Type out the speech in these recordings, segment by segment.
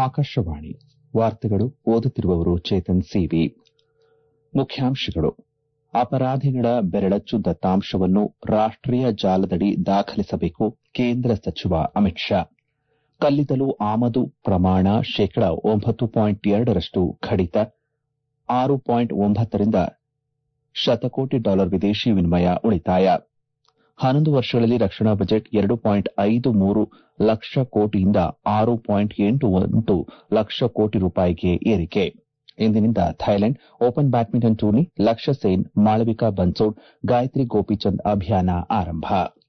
ಆಕಾಶವಾಣಿ ವಾರ್ತೆಗಳು ಓದುತ್ತಿರುವವರು ಚೇತನ್ ಸಿವಿ ಮುಖ್ಯಾಂಶಗಳು ಅಪರಾಧಿಗಳ ಬೆರಳಚ್ಚು ದತ್ತಾಂಶವನ್ನು ರಾಷ್ಟೀಯ ಜಾಲದಡಿ ದಾಖಲಿಸಬೇಕು ಕೇಂದ್ರ ಸಚಿವ ಅಮಿತ್ ಶಾ ಕಲ್ಲಿದ್ದಲು ಆಮದು ಪ್ರಮಾಣ ಶೇಕಡ ಒಂಬತ್ತು ಪಾಯಿಂಟ್ ಎರಡರಷ್ಟು ಕಡಿತ ಆರು ಪಾಯಿಂಟ್ ಒಂಬತ್ತರಿಂದ ಶತಕೋಟಿ ಡಾಲರ್ ವಿದೇಶಿ ವಿನಿಮಯ ಉಳಿತಾಯ ಹನ್ನೊಂದು ವರ್ಷಗಳಲ್ಲಿ ರಕ್ಷಣಾ ಬಜೆಟ್ ಎರಡು ಪಾಯಿಂಟ್ ಐದು ಮೂರು ಲಕ್ಷ ಕೋಟಿಯಿಂದ ಆರು ಪಾಯಿಂಟ್ ಎಂಟು ಒಂದು ಲಕ್ಷ ಕೋಟಿ ರೂಪಾಯಿಗೆ ಏರಿಕೆ ಇಂದಿನಿಂದ ಥೈಲ್ಯಾಂಡ್ ಓಪನ್ ಬ್ಯಾಡ್ಮಿಂಟನ್ ಟೂರ್ನಿ ಲಕ್ಷ್ಯ ಸೇನ್ ಮಾಳವಿಕಾ ಬನ್ಸೋಡ್ ಗಾಯತ್ರಿ ಗೋಪಿಚಂದ್ ಅಭಿಯಾನ ಆರಂಭ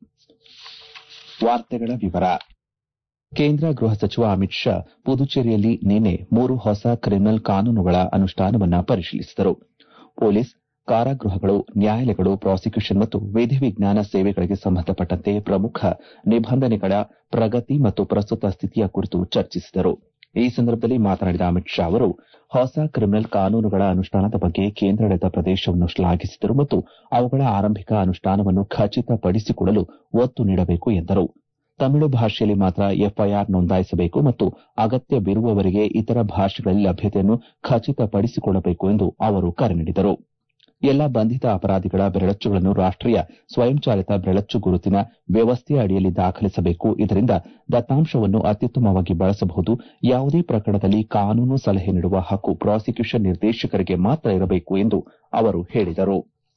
ಕೇಂದ್ರ ಗೃಹ ಸಚಿವ ಅಮಿತ್ ಶಾ ಪುದುಚೇರಿಯಲ್ಲಿ ನಿನ್ನೆ ಮೂರು ಹೊಸ ಕ್ರಿಮಿನಲ್ ಕಾನೂನುಗಳ ಅನುಷ್ಠಾನವನ್ನು ಪರಿಶೀಲಿಸಿದರು ಪೊಲೀಸ್ ಕಾರಾಗೃಹಗಳು ನ್ಯಾಯಾಲಯಗಳು ಪ್ರಾಸಿಕ್ಯೂಷನ್ ಮತ್ತು ವಿಧಿವಿಜ್ಞಾನ ಸೇವೆಗಳಿಗೆ ಸಂಬಂಧಪಟ್ಟಂತೆ ಪ್ರಮುಖ ನಿಬಂಧನೆಗಳ ಪ್ರಗತಿ ಮತ್ತು ಪ್ರಸ್ತುತ ಸ್ಥಿತಿಯ ಕುರಿತು ಚರ್ಚಿಸಿದರು ಈ ಸಂದರ್ಭದಲ್ಲಿ ಮಾತನಾಡಿದ ಅಮಿತ್ ಶಾ ಅವರು ಹೊಸ ಕ್ರಿಮಿನಲ್ ಕಾನೂನುಗಳ ಅನುಷ್ಠಾನದ ಬಗ್ಗೆ ಕೇಂದ್ರಾಡಳಿತ ಪ್ರದೇಶವನ್ನು ಶ್ಲಾಘಿಸಿದರು ಮತ್ತು ಅವುಗಳ ಆರಂಭಿಕ ಅನುಷ್ಠಾನವನ್ನು ಖಚಿತಪಡಿಸಿಕೊಳ್ಳಲು ಒತ್ತು ನೀಡಬೇಕು ಎಂದರು ತಮಿಳು ಭಾಷೆಯಲ್ಲಿ ಮಾತ್ರ ಎಫ್ಐಆರ್ ನೋಂದಾಯಿಸಬೇಕು ಮತ್ತು ಅಗತ್ಯವಿರುವವರಿಗೆ ಇತರ ಭಾಷೆಗಳಲ್ಲಿ ಲಭ್ಯತೆಯನ್ನು ಖಚಿತಪಡಿಸಿಕೊಳ್ಳಬೇಕು ಎಂದು ಅವರು ಕರೆ ನೀಡಿದರು ಎಲ್ಲಾ ಬಂಧಿತ ಅಪರಾಧಿಗಳ ಬೆರಳಚ್ಚುಗಳನ್ನು ರಾಷ್ಟೀಯ ಸ್ವಯಂಚಾಲಿತ ಬೆರಳಚ್ಚು ಗುರುತಿನ ವ್ಯವಸ್ಥೆಯ ಅಡಿಯಲ್ಲಿ ದಾಖಲಿಸಬೇಕು ಇದರಿಂದ ದತ್ತಾಂಶವನ್ನು ಅತ್ಯುತ್ತಮವಾಗಿ ಬಳಸಬಹುದು ಯಾವುದೇ ಪ್ರಕರಣದಲ್ಲಿ ಕಾನೂನು ಸಲಹೆ ನೀಡುವ ಹಕ್ಕು ಪ್ರಾಸಿಕ್ಯೂಷನ್ ನಿರ್ದೇಶಕರಿಗೆ ಮಾತ್ರ ಇರಬೇಕು ಎಂದು ಅವರು ಹೇಳಿದರು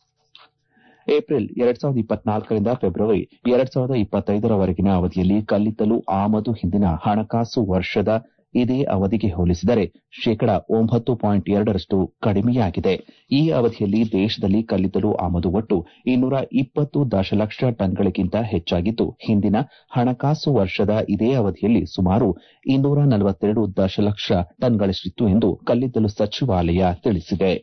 ಏಪ್ರಿಲ್ ಎರಡ್ ಸಾವಿರದ ಇಪ್ಪತ್ನಾಲ್ಕರಿಂದ ಫೆಬ್ರವರಿ ಎರಡ್ ಸಾವಿರದ ಇಪ್ಪತ್ತೈದರವರೆಗಿನ ಅವಧಿಯಲ್ಲಿ ಕಲ್ಲಿದ್ದಲು ಆಮದು ಹಿಂದಿನ ಹಣಕಾಸು ವರ್ಷದ ಇದೇ ಅವಧಿಗೆ ಹೋಲಿಸಿದರೆ ಶೇಕಡ ಒಂಬತ್ತು ಪಾಯಿಂಟ್ ಎರಡರಷ್ಟು ಕಡಿಮೆಯಾಗಿದೆ ಈ ಅವಧಿಯಲ್ಲಿ ದೇಶದಲ್ಲಿ ಕಲ್ಲಿದ್ದಲು ಆಮದು ಒಟ್ಟು ಇನ್ನೂರ ಇಪ್ಪತ್ತು ದಶಲಕ್ಷ ಟನ್ಗಳಿಗಿಂತ ಹೆಚ್ಚಾಗಿದ್ದು ಹಿಂದಿನ ಹಣಕಾಸು ವರ್ಷದ ಇದೇ ಅವಧಿಯಲ್ಲಿ ಸುಮಾರು ಇನ್ನೂರ ನಲವತ್ತೆರಡು ದಶಲಕ್ಷ ಟನ್ಗಳಷ್ಟಿತ್ತು ಎಂದು ಕಲ್ಲಿದ್ದಲು ಸಚಿವಾಲಯ ತಿಳಿಸಿದೆ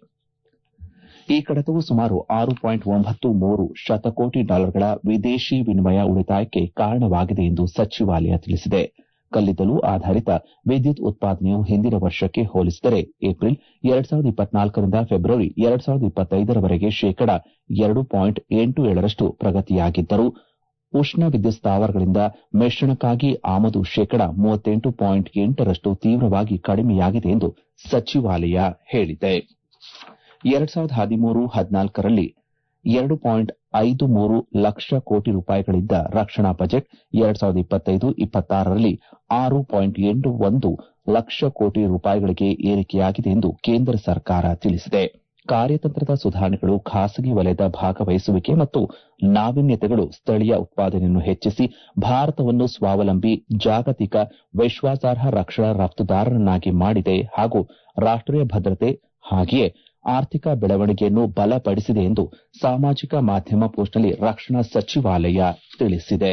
ಈ ಕಡತವು ಸುಮಾರು ಆರು ಪಾಯಿಂಟ್ ಒಂಬತ್ತು ಮೂರು ಶತಕೋಟಿ ಡಾಲರ್ಗಳ ವಿದೇಶಿ ವಿನಿಮಯ ಉಳಿತಾಯಕ್ಕೆ ಕಾರಣವಾಗಿದೆ ಎಂದು ಸಚಿವಾಲಯ ತಿಳಿಸಿದೆ ಕಲ್ಲಿದ್ದಲು ಆಧಾರಿತ ವಿದ್ಯುತ್ ಉತ್ಪಾದನೆಯು ಹಿಂದಿನ ವರ್ಷಕ್ಕೆ ಹೋಲಿಸಿದರೆ ಏಪ್ರಿಲ್ ಎರಡ್ ಸಾವಿರದ ಇಪ್ಪತ್ನಾಲ್ಕರಿಂದ ಫೆಬ್ರವರಿ ಎರಡ್ ಸಾವಿರದ ಇಪ್ಪತ್ತೈದರವರೆಗೆ ಶೇಕಡ ಎರಡು ಪಾಯಿಂಟ್ ಎಂಟು ಏಳರಷ್ಟು ಪ್ರಗತಿಯಾಗಿದ್ದರೂ ಉಷ್ಣ ವಿದ್ಯುತ್ ಸ್ಥಾವರಗಳಿಂದ ಮಿಶ್ರಣಕ್ಕಾಗಿ ಆಮದು ಶೇಕಡ ಮೂವತ್ತೆಂಟು ಪಾಯಿಂಟ್ ಎಂಟರಷ್ಟು ತೀವ್ರವಾಗಿ ಕಡಿಮೆಯಾಗಿದೆ ಎಂದು ಸಚಿವಾಲಯ ಹೇಳಿದೆ ಎರಡ್ ಸಾವಿರದ ಹದಿಮೂರು ಹದಿನಾಲ್ಕರಲ್ಲಿ ಎರಡು ಪಾಯಿಂಟ್ ಐದು ಮೂರು ಲಕ್ಷ ಕೋಟಿ ರೂಪಾಯಿಗಳಿದ್ದ ರಕ್ಷಣಾ ಬಜೆಟ್ ಎರಡ್ ಸಾವಿರದ ಇಪ್ಪತ್ತೈದು ಇಪ್ಪತ್ತಾರರಲ್ಲಿ ಆರು ಪಾಯಿಂಟ್ ಎಂಟು ಒಂದು ಲಕ್ಷ ಕೋಟಿ ರೂಪಾಯಿಗಳಿಗೆ ಏರಿಕೆಯಾಗಿದೆ ಎಂದು ಕೇಂದ್ರ ಸರ್ಕಾರ ತಿಳಿಸಿದೆ ಕಾರ್ಯತಂತ್ರದ ಸುಧಾರಣೆಗಳು ಖಾಸಗಿ ವಲಯದ ಭಾಗವಹಿಸುವಿಕೆ ಮತ್ತು ನಾವೀನ್ಯತೆಗಳು ಸ್ಥಳೀಯ ಉತ್ಪಾದನೆಯನ್ನು ಹೆಚ್ಚಿಸಿ ಭಾರತವನ್ನು ಸ್ವಾವಲಂಬಿ ಜಾಗತಿಕ ವಿಶ್ವಾಸಾರ್ಹ ರಕ್ಷಣಾ ರಫ್ತುದಾರರನ್ನಾಗಿ ಮಾಡಿದೆ ಹಾಗೂ ರಾಷ್ಟೀಯ ಭದ್ರತೆ ಹಾಗೆಯೇ ಆರ್ಥಿಕ ಬೆಳವಣಿಗೆಯನ್ನು ಬಲಪಡಿಸಿದೆ ಎಂದು ಸಾಮಾಜಿಕ ಮಾಧ್ಯಮ ಪೋಸ್ಟ್ನಲ್ಲಿ ರಕ್ಷಣಾ ಸಚಿವಾಲಯ ತಿಳಿಸಿದೆ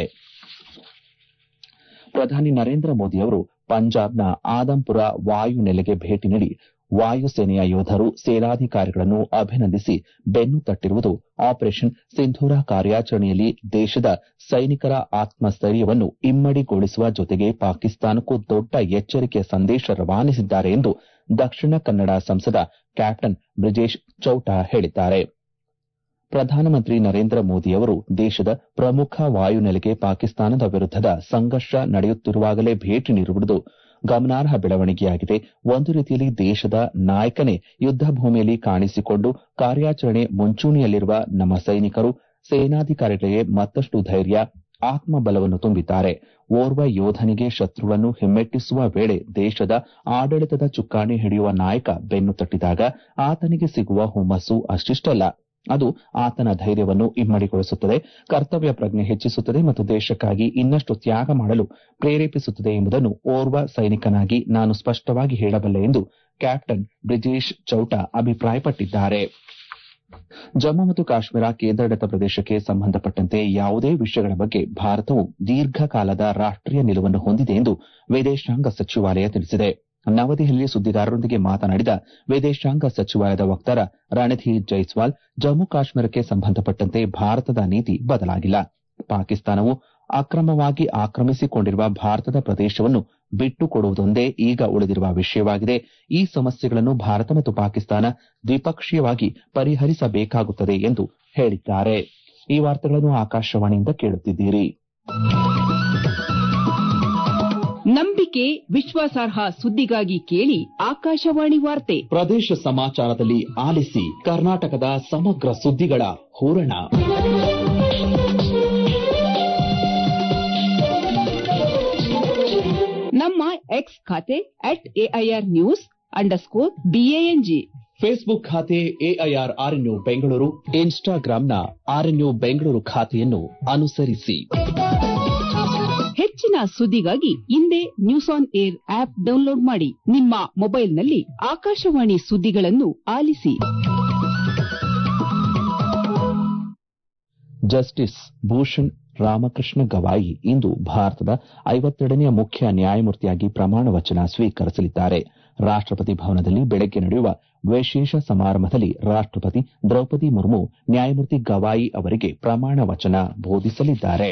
ಪ್ರಧಾನಿ ನರೇಂದ್ರ ಮೋದಿ ಅವರು ಪಂಜಾಬ್ನ ಆದಂಪುರ ವಾಯು ನೆಲೆಗೆ ಭೇಟಿ ನೀಡಿ ವಾಯುಸೇನೆಯ ಯೋಧರು ಸೇನಾಧಿಕಾರಿಗಳನ್ನು ಅಭಿನಂದಿಸಿ ಬೆನ್ನು ತಟ್ಟಿರುವುದು ಆಪರೇಷನ್ ಸಿಂಧೂರ ಕಾರ್ಯಾಚರಣೆಯಲ್ಲಿ ದೇಶದ ಸೈನಿಕರ ಆತ್ಮಸ್ಥೈರ್ಯವನ್ನು ಇಮ್ಮಡಿಗೊಳಿಸುವ ಜೊತೆಗೆ ಪಾಕಿಸ್ತಾನಕ್ಕೂ ದೊಡ್ಡ ಎಚ್ಚರಿಕೆಯ ಸಂದೇಶ ರವಾನಿಸಿದ್ದಾರೆ ಎಂದು ದಕ್ಷಿಣ ಕನ್ನಡ ಸಂಸದ ಕ್ಯಾಪ್ಟನ್ ಬ್ರಿಜೇಶ್ ಚೌಟ ಹೇಳಿದ್ದಾರೆ ಪ್ರಧಾನಮಂತ್ರಿ ನರೇಂದ್ರ ಮೋದಿ ಅವರು ದೇಶದ ಪ್ರಮುಖ ವಾಯುನೆಲೆಗೆ ಪಾಕಿಸ್ತಾನದ ವಿರುದ್ದದ ಸಂಘರ್ಷ ನಡೆಯುತ್ತಿರುವಾಗಲೇ ಭೇಟಿ ನೀಡಿರುವುದು ಗಮನಾರ್ಹ ಬೆಳವಣಿಗೆಯಾಗಿದೆ ಒಂದು ರೀತಿಯಲ್ಲಿ ದೇಶದ ನಾಯಕನೇ ಯುದ್ದ ಭೂಮಿಯಲ್ಲಿ ಕಾಣಿಸಿಕೊಂಡು ಕಾರ್ಯಾಚರಣೆ ಮುಂಚೂಣಿಯಲ್ಲಿರುವ ನಮ್ಮ ಸೈನಿಕರು ಸೇನಾಧಿಕಾರಿಗಳಿಗೆ ಮತ್ತಷ್ಟು ಧೈರ್ಯ ಆತ್ಮಬಲವನ್ನು ತುಂಬಿದ್ದಾರೆ ಓರ್ವ ಯೋಧನಿಗೆ ಶತ್ರುವನ್ನು ಹಿಮ್ಮೆಟ್ಟಿಸುವ ವೇಳೆ ದೇಶದ ಆಡಳಿತದ ಚುಕ್ಕಾಣಿ ಹಿಡಿಯುವ ನಾಯಕ ಬೆನ್ನು ತಟ್ಟಿದಾಗ ಆತನಿಗೆ ಸಿಗುವ ಹುಮ್ಮಸ್ಸು ಅಷ್ಟಿಷ್ಟಲ್ಲ ಅದು ಆತನ ಧೈರ್ಯವನ್ನು ಇಮ್ಮಡಿಗೊಳಿಸುತ್ತದೆ ಕರ್ತವ್ಯ ಪ್ರಜ್ಞೆ ಹೆಚ್ಚಿಸುತ್ತದೆ ಮತ್ತು ದೇಶಕ್ಕಾಗಿ ಇನ್ನಷ್ಟು ತ್ಯಾಗ ಮಾಡಲು ಪ್ರೇರೇಪಿಸುತ್ತದೆ ಎಂಬುದನ್ನು ಓರ್ವ ಸೈನಿಕನಾಗಿ ನಾನು ಸ್ಪಷ್ಟವಾಗಿ ಹೇಳಬಲ್ಲೆ ಎಂದು ಕ್ಯಾಪ್ಟನ್ ಬ್ರಿಜೇಶ್ ಚೌಟ ಅಭಿಪ್ರಾಯಪಟ್ಟಿದ್ದಾರೆ ಜಮ್ಮು ಮತ್ತು ಕಾಶ್ಮೀರ ಕೇಂದ್ರಾಡಳಿತ ಪ್ರದೇಶಕ್ಕೆ ಸಂಬಂಧಪಟ್ಟಂತೆ ಯಾವುದೇ ವಿಷಯಗಳ ಬಗ್ಗೆ ಭಾರತವು ದೀರ್ಘಕಾಲದ ರಾಷ್ಟೀಯ ನಿಲುವನ್ನು ಹೊಂದಿದೆ ಎಂದು ವಿದೇಶಾಂಗ ಸಚಿವಾಲಯ ತಿಳಿಸಿದೆ ನವದೆಹಲಿಯಲ್ಲಿ ಸುದ್ದಿಗಾರರೊಂದಿಗೆ ಮಾತನಾಡಿದ ವಿದೇಶಾಂಗ ಸಚಿವಾಲಯದ ವಕ್ತಾರ ರಣಧೀರ್ ಜೈಸ್ವಾಲ್ ಜಮ್ಮು ಕಾಶ್ಮೀರಕ್ಕೆ ಸಂಬಂಧಪಟ್ಟಂತೆ ಭಾರತದ ನೀತಿ ಬದಲಾಗಿಲ್ಲ ಪಾಕಿಸ್ತಾನವು ಅಕ್ರಮವಾಗಿ ಆಕ್ರಮಿಸಿಕೊಂಡಿರುವ ಭಾರತದ ಪ್ರದೇಶವನ್ನು ಬಿಟ್ಟುಕೊಡುವುದೊಂದೇ ಈಗ ಉಳಿದಿರುವ ವಿಷಯವಾಗಿದೆ ಈ ಸಮಸ್ಯೆಗಳನ್ನು ಭಾರತ ಮತ್ತು ಪಾಕಿಸ್ತಾನ ದ್ವಿಪಕ್ಷೀಯವಾಗಿ ಪರಿಹರಿಸಬೇಕಾಗುತ್ತದೆ ಎಂದು ಹೇಳಿದ್ದಾರೆ ಈ ವಾರ್ತೆಗಳನ್ನು ಆಕಾಶವಾಣಿಯಿಂದ ಕೇಳುತ್ತಿದ್ದೀರಿ ನಂಬಿಕೆ ವಿಶ್ವಾಸಾರ್ಹ ಸುದ್ದಿಗಾಗಿ ಕೇಳಿ ಆಕಾಶವಾಣಿ ವಾರ್ತೆ ಪ್ರದೇಶ ಸಮಾಚಾರದಲ್ಲಿ ಆಲಿಸಿ ಕರ್ನಾಟಕದ ಸಮಗ್ರ ಸುದ್ದಿಗಳ ಹೂರಣ ನಮ್ಮ ಎಕ್ಸ್ ಖಾತೆ at AIR news underscore BANG Facebook ಖಾತೆ ಎಐಆರ್ ಆರ್ಎನ್ಯು ಬೆಂಗಳೂರು ಇನ್ಸ್ಟಾಗ್ರಾಂನ ಆರ್ಎನ್ಯು ಬೆಂಗಳೂರು ಖಾತೆಯನ್ನು ಅನುಸರಿಸಿ ಹೆಚ್ಚಿನ ಸುದ್ದಿಗಾಗಿ ಹಿಂದೆ news on air app download ಮಾಡಿ ನಿಮ್ಮ ಮೊಬೈಲ್ನಲ್ಲಿ ಆಕಾಶವಾಣಿ ಸುದ್ದಿಗಳನ್ನು ಆಲಿಸಿ ಜಸ್ಟಿಸ್ ಭೂಷಣ್ ರಾಮಕೃಷ್ಣ ಗವಾಯಿ ಇಂದು ಭಾರತದ ಐವತ್ತೆರಡನೆಯ ಮುಖ್ಯ ನ್ಯಾಯಮೂರ್ತಿಯಾಗಿ ಪ್ರಮಾಣ ವಚನ ಸ್ವೀಕರಿಸಲಿದ್ದಾರೆ ರಾಷ್ಟಪತಿ ಭವನದಲ್ಲಿ ಬೆಳಗ್ಗೆ ನಡೆಯುವ ವಿಶೇಷ ಸಮಾರಂಭದಲ್ಲಿ ರಾಷ್ಟಪತಿ ದ್ರೌಪದಿ ಮುರ್ಮು ನ್ಯಾಯಮೂರ್ತಿ ಗವಾಯಿ ಅವರಿಗೆ ಪ್ರಮಾಣ ವಚನ ಬೋಧಿಸಲಿದ್ದಾರೆ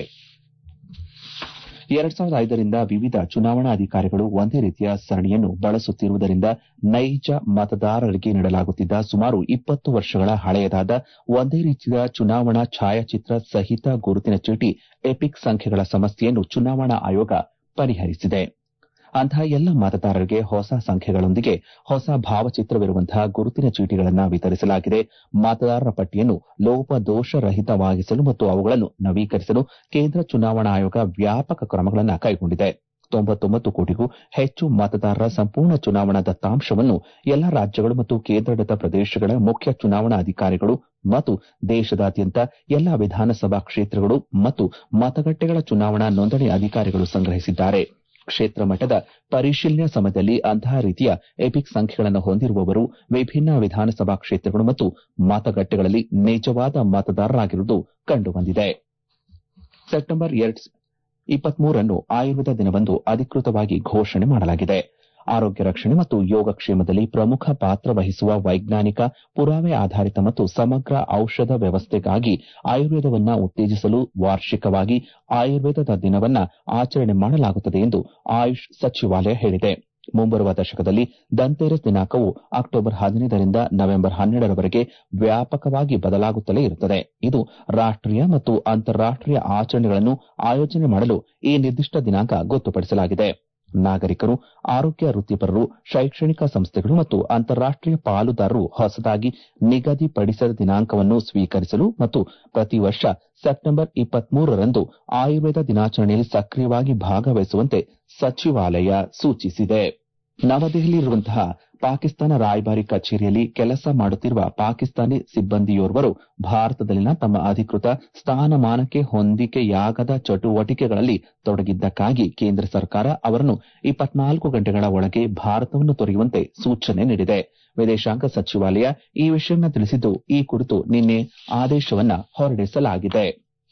ಎರಡ್ ಸಾವಿರದ ಐದರಿಂದ ವಿವಿಧ ಚುನಾವಣಾ ಅಧಿಕಾರಿಗಳು ಒಂದೇ ರೀತಿಯ ಸರಣಿಯನ್ನು ಬಳಸುತ್ತಿರುವುದರಿಂದ ನೈಜ ಮತದಾರರಿಗೆ ನೀಡಲಾಗುತ್ತಿದ್ದ ಸುಮಾರು ಇಪ್ಪತ್ತು ವರ್ಷಗಳ ಹಳೆಯದಾದ ಒಂದೇ ರೀತಿಯ ಚುನಾವಣಾ ಛಾಯಾಚಿತ್ರ ಸಹಿತ ಗುರುತಿನ ಚೀಟಿ ಎಪಿಕ್ ಸಂಖ್ಯೆಗಳ ಸಮಸ್ಯೆಯನ್ನು ಚುನಾವಣಾ ಆಯೋಗ ಪರಿಹರಿಸಿದೆ ಅಂತಹ ಎಲ್ಲ ಮತದಾರರಿಗೆ ಹೊಸ ಸಂಖ್ಯೆಗಳೊಂದಿಗೆ ಹೊಸ ಭಾವಚಿತ್ರವಿರುವಂತಹ ಗುರುತಿನ ಚೀಟಿಗಳನ್ನು ವಿತರಿಸಲಾಗಿದೆ ಮತದಾರರ ಪಟ್ಟಿಯನ್ನು ಲೋಪದೋಷರಹಿತವಾಗಿಸಲು ಮತ್ತು ಅವುಗಳನ್ನು ನವೀಕರಿಸಲು ಕೇಂದ್ರ ಚುನಾವಣಾ ಆಯೋಗ ವ್ಯಾಪಕ ಕ್ರಮಗಳನ್ನು ಕೈಗೊಂಡಿದೆ ತೊಂಬತ್ತೊಂಬತ್ತು ಕೋಟಿಗೂ ಹೆಚ್ಚು ಮತದಾರರ ಸಂಪೂರ್ಣ ಚುನಾವಣಾ ದತ್ತಾಂಶವನ್ನು ಎಲ್ಲಾ ರಾಜ್ಯಗಳು ಮತ್ತು ಕೇಂದ್ರಾಡಳಿತ ಪ್ರದೇಶಗಳ ಮುಖ್ಯ ಚುನಾವಣಾ ಅಧಿಕಾರಿಗಳು ಮತ್ತು ದೇಶದಾದ್ಯಂತ ಎಲ್ಲಾ ವಿಧಾನಸಭಾ ಕ್ಷೇತ್ರಗಳು ಮತ್ತು ಮತಗಟ್ಟೆಗಳ ಚುನಾವಣಾ ನೋಂದಣಿ ಅಧಿಕಾರಿಗಳು ಸಂಗ್ರಹಿಸಿದ್ದಾರೆ ಕ್ಷೇತ್ರ ಮಟ್ಟದ ಪರಿಶೀಲನೆ ಸಮಯದಲ್ಲಿ ಅಂತಹ ರೀತಿಯ ಎಪಿಕ್ ಸಂಖ್ಯೆಗಳನ್ನು ಹೊಂದಿರುವವರು ವಿಭಿನ್ನ ವಿಧಾನಸಭಾ ಕ್ಷೇತ್ರಗಳು ಮತ್ತು ಮತಗಟ್ಟೆಗಳಲ್ಲಿ ನಿಜವಾದ ಮತದಾರರಾಗಿರುವುದು ಕಂಡುಬಂದಿದೆ ಸೆಪ್ಟೆಂಬರ್ ಇಪ್ಪತ್ಮೂರನ್ನು ಆಯುರ್ವೇದ ದಿನವೆಂದು ಅಧಿಕೃತವಾಗಿ ಘೋಷಣೆ ಮಾಡಲಾಗಿದೆ ಆರೋಗ್ಯ ರಕ್ಷಣೆ ಮತ್ತು ಯೋಗಕ್ಷೇಮದಲ್ಲಿ ಪ್ರಮುಖ ಪಾತ್ರ ವಹಿಸುವ ವೈಜ್ಞಾನಿಕ ಪುರಾವೆ ಆಧಾರಿತ ಮತ್ತು ಸಮಗ್ರ ಔಷಧ ವ್ಯವಸ್ಥೆಗಾಗಿ ಆಯುರ್ವೇದವನ್ನ ಉತ್ತೇಜಿಸಲು ವಾರ್ಷಿಕವಾಗಿ ಆಯುರ್ವೇದದ ದಿನವನ್ನ ಆಚರಣೆ ಮಾಡಲಾಗುತ್ತದೆ ಎಂದು ಆಯುಷ್ ಸಚಿವಾಲಯ ಹೇಳಿದೆ ಮುಂಬರುವ ದಶಕದಲ್ಲಿ ದಂತೆರಸ್ ದಿನಾಂಕವು ಅಕ್ಟೋಬರ್ ಹದಿನೈದರಿಂದ ನವೆಂಬರ್ ಹನ್ನೆರಡರವರೆಗೆ ವ್ಯಾಪಕವಾಗಿ ಬದಲಾಗುತ್ತಲೇ ಇರುತ್ತದೆ ಇದು ರಾಷ್ಟೀಯ ಮತ್ತು ಅಂತಾರಾಷ್ಟೀಯ ಆಚರಣೆಗಳನ್ನು ಆಯೋಜನೆ ಮಾಡಲು ಈ ನಿರ್ದಿಷ್ಟ ದಿನಾಂಕ ಗೊತ್ತುಪಡಿಸಲಾಗಿದೆ ನಾಗರಿಕರು ಆರೋಗ್ಯ ವೃತ್ತಿಪರರು ಶೈಕ್ಷಣಿಕ ಸಂಸ್ಥೆಗಳು ಮತ್ತು ಅಂತಾರಾಷ್ಟೀಯ ಪಾಲುದಾರರು ಹೊಸದಾಗಿ ನಿಗದಿಪಡಿಸಿದ ದಿನಾಂಕವನ್ನು ಸ್ವೀಕರಿಸಲು ಮತ್ತು ಪ್ರತಿ ವರ್ಷ ಸೆಪ್ಟೆಂಬರ್ ಇಪ್ಪತ್ಮೂರರಂದು ಆಯುರ್ವೇದ ದಿನಾಚರಣೆಯಲ್ಲಿ ಸಕ್ರಿಯವಾಗಿ ಭಾಗವಹಿಸುವಂತೆ ಸಚಿವಾಲಯ ಸೂಚಿಸಿದೆ ನವದೆಹಲಿಯಲ್ಲಿರುವಂತಹ ಪಾಕಿಸ್ತಾನ ರಾಯಭಾರಿ ಕಚೇರಿಯಲ್ಲಿ ಕೆಲಸ ಮಾಡುತ್ತಿರುವ ಪಾಕಿಸ್ತಾನಿ ಸಿಬ್ಬಂದಿಯೋರ್ವರು ಭಾರತದಲ್ಲಿನ ತಮ್ಮ ಅಧಿಕೃತ ಸ್ಥಾನಮಾನಕ್ಕೆ ಹೊಂದಿಕೆಯಾಗದ ಚಟುವಟಿಕೆಗಳಲ್ಲಿ ತೊಡಗಿದ್ದಕ್ಕಾಗಿ ಕೇಂದ್ರ ಸರ್ಕಾರ ಅವರನ್ನು ಇಪ್ಪತ್ನಾಲ್ಕು ಗಂಟೆಗಳ ಒಳಗೆ ಭಾರತವನ್ನು ತೊರೆಯುವಂತೆ ಸೂಚನೆ ನೀಡಿದೆ ವಿದೇಶಾಂಗ ಸಚಿವಾಲಯ ಈ ವಿಷಯವನ್ನು ತಿಳಿಸಿದ್ದು ಈ ಕುರಿತು ನಿನ್ನೆ ಆದೇಶವನ್ನ ಹೊರಡಿಸಲಾಗಿದೆ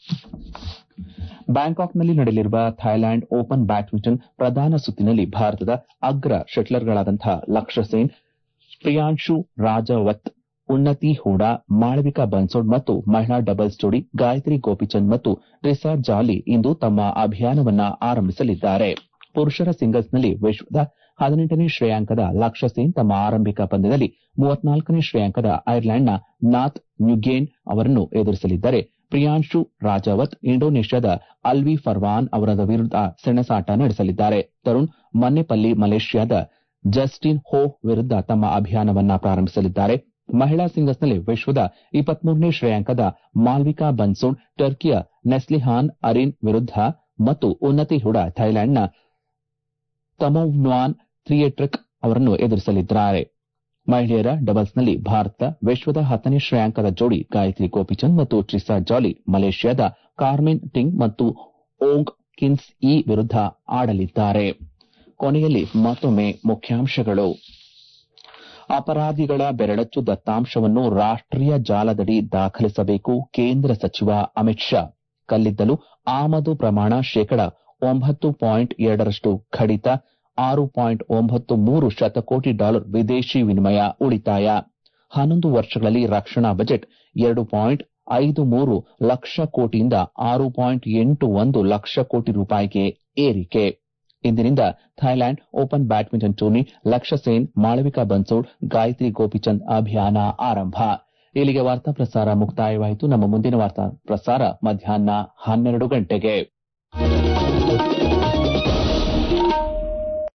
ಬ್ಯಾಂಕಾಕ್ನಲ್ಲಿ ನಡೆಯಲಿರುವ ಥೈಲ್ಯಾಂಡ್ ಓಪನ್ ಬ್ಯಾಡ್ಮಿಂಟನ್ ಪ್ರಧಾನ ಸುತ್ತಿನಲ್ಲಿ ಭಾರತದ ಅಗ್ರ ಶಟ್ಲರ್ಗಳಾದಂತಹ ಲಕ್ಷ್ಯ ಸೇನ್ ಪ್ರಿಯಾಂಶು ರಾಜವತ್ ಉನ್ನತಿ ಹೂಡಾ ಮಾಳವಿಕಾ ಬನ್ಸೋಡ್ ಮತ್ತು ಮಹಿಳಾ ಡಬಲ್ಸ್ ಜೋಡಿ ಗಾಯತ್ರಿ ಗೋಪಿಚಂದ್ ಮತ್ತು ಟ್ರಿಸಾ ಜಾಲಿ ಇಂದು ತಮ್ಮ ಅಭಿಯಾನವನ್ನ ಆರಂಭಿಸಲಿದ್ದಾರೆ ಪುರುಷರ ಸಿಂಗಲ್ಸ್ನಲ್ಲಿ ವಿಶ್ವದ ಹದಿನೆಂಟನೇ ಶ್ರೇಯಾಂಕದ ಲಕ್ಷ್ಯ ಸೇನ್ ತಮ್ಮ ಆರಂಭಿಕ ಪಂದ್ಯದಲ್ಲಿ ಮೂವತ್ನಾಲ್ಕನೇ ಶ್ರೇಯಾಂಕದ ಐರ್ಲೆಂಡ್ನ ನಾಥ್ ನ್ಯೂಗೇನ್ ಅವರನ್ನು ಎದುರಿಸಲಿದ್ದರೆ ಪ್ರಿಯಾಂಶು ರಾಜಾವತ್ ಇಂಡೋನೇಷ್ಯಾದ ಅಲ್ವಿ ಫರ್ವಾನ್ ಅವರ ವಿರುದ್ಧ ಸೆಣಸಾಟ ನಡೆಸಲಿದ್ದಾರೆ ತರುಣ್ ಮನ್ನೆಪಲ್ಲಿ ಮಲೇಷ್ಯಾದ ಜಸ್ಟಿನ್ ಹೋ ವಿರುದ್ಧ ತಮ್ಮ ಅಭಿಯಾನವನ್ನ ಪ್ರಾರಂಭಿಸಲಿದ್ದಾರೆ ಮಹಿಳಾ ಸಿಂಗಲ್ಸ್ನಲ್ಲಿ ವಿಶ್ವದ ಇಪ್ಪತ್ಮೂರನೇ ಶ್ರೇಯಾಂಕದ ಮಾಲ್ವಿಕಾ ಬನ್ಸೋಡ್ ಟರ್ಕಿಯ ನೆಸ್ಲಿಹಾನ್ ಅರಿನ್ ವಿರುದ್ಧ ಮತ್ತು ಉನ್ನತಿ ಹುಡಾ ಥೈಲ್ಯಾಂಡ್ನ ತಮೌವ್ನಾನ್ ಥ್ರಿಯೆಟ್ರಿಕ್ ಅವರನ್ನು ಎದುರಿಸಲಿದ್ದಾರೆ ಮಹಿಳೆಯರ ಡಬಲ್ಸ್ನಲ್ಲಿ ಭಾರತ ವಿಶ್ವದ ಹತ್ತನೇ ಶ್ರೇಯಾಂಕದ ಜೋಡಿ ಗಾಯತ್ರಿ ಗೋಪಿಚಂದ್ ಮತ್ತು ಟ್ರಿಸಾ ಜಾಲಿ ಮಲೇಷ್ಯಾದ ಕಾರ್ಮೆನ್ ಟಿಂಗ್ ಮತ್ತು ಓಂಗ್ ಕಿನ್ಸ್ ಇ ವಿರುದ್ಧ ಆಡಲಿದ್ದಾರೆ ಕೊನೆಯಲ್ಲಿ ಮತ್ತೊಮ್ಮೆ ಮುಖ್ಯಾಂಶಗಳು ಅಪರಾಧಿಗಳ ಬೆರಳಚ್ಚು ದತ್ತಾಂಶವನ್ನು ರಾಷ್ಟೀಯ ಜಾಲದಡಿ ದಾಖಲಿಸಬೇಕು ಕೇಂದ್ರ ಸಚಿವ ಅಮಿತ್ ಶಾ ಕಲ್ಲಿದ್ದಲು ಆಮದು ಪ್ರಮಾಣ ಶೇಕಡ ಒಂಬತ್ತು ಪಾಯಿಂಟ್ ಎರಡರಷ್ಟು ಕಡಿತ ಆರು ಪಾಯಿಂಟ್ ಒಂಬತ್ತು ಮೂರು ಶತಕೋಟಿ ಡಾಲರ್ ವಿದೇಶಿ ವಿನಿಮಯ ಉಳಿತಾಯ ಹನ್ನೊಂದು ವರ್ಷಗಳಲ್ಲಿ ರಕ್ಷಣಾ ಬಜೆಟ್ ಎರಡು ಪಾಯಿಂಟ್ ಐದು ಮೂರು ಲಕ್ಷ ಕೋಟಿಯಿಂದ ಆರು ಪಾಯಿಂಟ್ ಎಂಟು ಒಂದು ಲಕ್ಷ ಕೋಟಿ ರೂಪಾಯಿಗೆ ಏರಿಕೆ ಇಂದಿನಿಂದ ಥೈಲ್ಯಾಂಡ್ ಓಪನ್ ಬ್ಯಾಡ್ಮಿಂಟನ್ ಟೂರ್ನಿ ಲಕ್ಷ್ಯ ಸೇನ್ ಮಾಳವಿಕಾ ಬನ್ಸೋಡ್ ಗಾಯತ್ರಿ ಗೋಪಿಚಂದ್ ಅಭಿಯಾನ ಆರಂಭ ಇಲ್ಲಿಗೆ ವಾರ್ತಾ ಪ್ರಸಾರ ಮುಕ್ತಾಯವಾಯಿತು ನಮ್ಮ ಮುಂದಿನ ವಾರ್ತಾ ಪ್ರಸಾರ ಮಧ್ಯಾಹ್ನ ಹನ್ನೆರಡು ಗಂಟೆಗೆ